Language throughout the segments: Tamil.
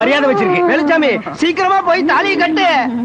மரியாதை வச்சிருக்கு வெளிச்சாமி சீக்கிரமா போய் தாலியை கட்டு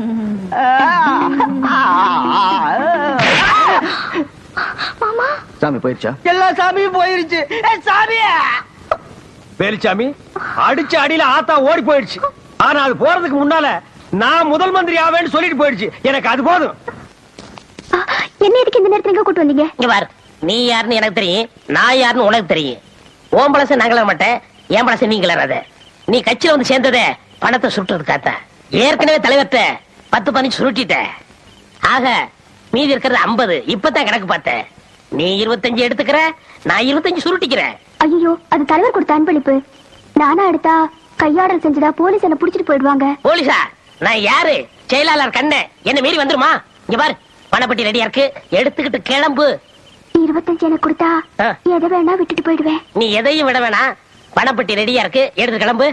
மாமா சாமி போயிருச்சா எல்லா சாமியும் போயிருச்சு ஏய், சாமி வேலுச்சாமி அடிச்ச அடியில ஆத்தா ஓடி போயிடுச்சு ஆனா அது போறதுக்கு முன்னால நான் முதல் மந்திரி ஆவேன்னு சொல்லிட்டு போயிடுச்சு எனக்கு அது போதும் ஆ, என்ன எதுக்கு இந்த நேரத்துல எங்க கூட்டு வந்தீங்க இங்க பார் நீ யாருன்னு எனக்கு தெரியும் நான் யாருன்னு உனக்கு தெரியும் ஓம் பழச நான் கிளற மாட்டேன் என் பழச நீ கிளறாத நீ கட்சியில வந்து சேர்ந்ததே பணத்தை சுட்டுறதுக்காத்த ஏற்கனவே தலைவர்கிட்ட பத்து பதினஞ்சு சுருட்டிட்ட ஆக மீதி இருக்கிறது ஐம்பது இப்பதான் கணக்கு பார்த்தேன் நீ இருபத்தஞ்சு எடுத்துக்கிற நான் இருபத்தஞ்சு சுருட்டிக்கிறேன் ஐயோ அது தலைவர் கொடுத்த அன்பளிப்பு நானா எடுத்தா கையாடல் செஞ்சதா போலீஸ் என்ன புடிச்சிட்டு போயிடுவாங்க போலீஸா நான் யாரு செயலாளர் கண்ண என்ன மீறி வந்துருமா இங்க பார் பணப்பட்டி ரெடியா இருக்கு எடுத்துக்கிட்டு கிளம்பு இருபத்தஞ்சு எனக்கு கொடுத்தா ஆ. எதை வேணா விட்டுட்டு போயிடுவேன் நீ எதையும் விட வேணாம் பணப்பட்டி ரெடியா இருக்கு எடுத்து கிளம்பு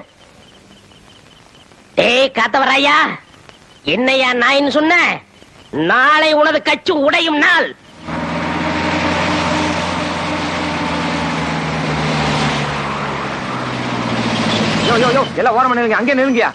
டேய் காத்தவராயா என்னையா நாயின்னு சொன்ன நாளை உனது கட்சி உடையும் நாள் யோ யோ யோ எல்லாம் ஓரமா நிலுங்க அங்கே நிலுங்கயா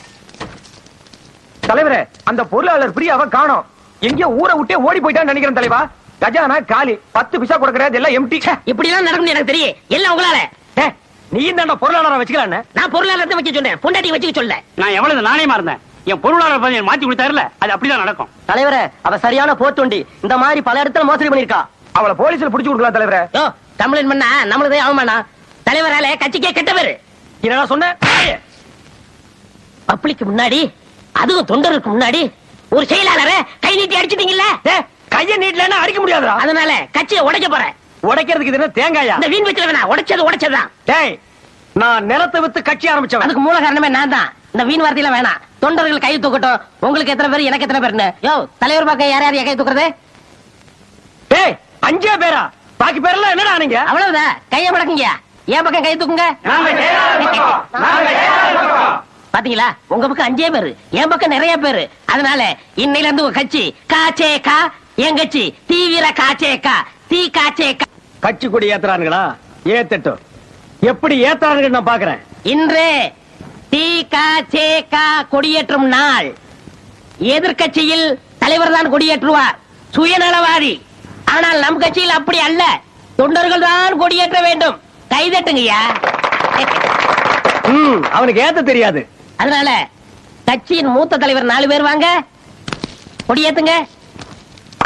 தலைவரே அந்த பொருளாளர் பிரியாவை காணோம் எங்கேயோ ஊரை விட்டே ஓடி போயிட்டான்னு நினைக்கிறேன் தலைவா கஜானா காலி பத்து பிசா கொடுக்கறது எல்லாம் எம்டி இப்படி எல்லாம் நடக்கும் எனக்கு தெரியும் எல்லாம் உங்களால நீ தாண்டா பொருளாளரை வச்சுக்கலான்னு நான் பொருளாதாரத்தை வச்சு சொன்னேன் பொண்டாட்டி வச்சுக்க சொல்ல நான் எவ்வளவு நாணயமா இருந்தேன் என் பொருளாளர் பதவியை மாத்தி கொடுத்தாருல அது அப்படிதான் நடக்கும் தலைவரே அவ சரியான போத்துண்டி இந்த மாதிரி பல இடத்துல மோசடி பண்ணிருக்கா அவளை போலீஸ்ல புடிச்சு கொடுக்கலாம் தலைவரே யோ கம்ப்ளைண்ட் பண்ணா நம்மளதே அவமானா தலைவரால கட்சிக்கே கெட்ட பேரு என்னடா சொன்ன பப்ளிக்கு முன்னாடி அதுவும் தொண்டருக்கு முன்னாடி ஒரு செயலாளரை கை நீட்டி அடிச்சிட்டீங்கல்ல டேய், கைய நீட்டலன்னா அடிக்க முடியாதுடா அதனால கட்சியை உடைக்க போறேன் உடைக்கிறதுக்கு இது என்ன தேங்காயா இந்த வீண் வச்சுல வேணா உடைச்சது உடைச்சதுதான் டேய் நான் நிலத்தை வித்து கட்சி ஆரம்பிச்சவன் அதுக்கு மூல காரணமே நான் தான் இந்த வீண் வார்த்தையில வேணாம் தொண்டர்கள் கை தூக்கட்டும் உங்களுக்கு எத்தனை பேர் எனக்கு எத்தனை பேர்னு யோ தலைவர் பக்கம் யார் யார் கை தூக்குறது டேய் அஞ்சே பேரா பாக்கி பேரெல்லாம் என்னடா நீங்க அவ்வளவுதான் கைய மடக்குங்க என் பக்கம் கை தூக்குங்க பாத்தீங்களா உங்க பக்கம் அஞ்சே பேரு என் பக்கம் நிறைய பேரு அதனால இன்னையில இருந்து உங்க கட்சி காச்சே கா என் கட்சி தீவிர காச்சே கா தீ காச்சே கா கட்சி கொடி ஏத்துறானுங்களா ஏத்தட்டும் எப்படி ஏத்துறானுங்க நான் பாக்குறேன் இன்று டி கா சே கா கொடியேற்றும் நாள் எதிர்க்கட்சியில் தலைவர் தான் கொடியேற்றுவார் சுயநலவாதி ஆனால் நம் கட்சியில் அப்படி அல்ல தொண்டர்கள் தான் கொடியேற்ற வேண்டும் கைதட்டுங்கய்யா ம், அவனுக்கு ஏத்த தெரியாது அதனால கட்சியின் மூத்த தலைவர் நாலு பேர் வாங்க கொடியேத்துங்க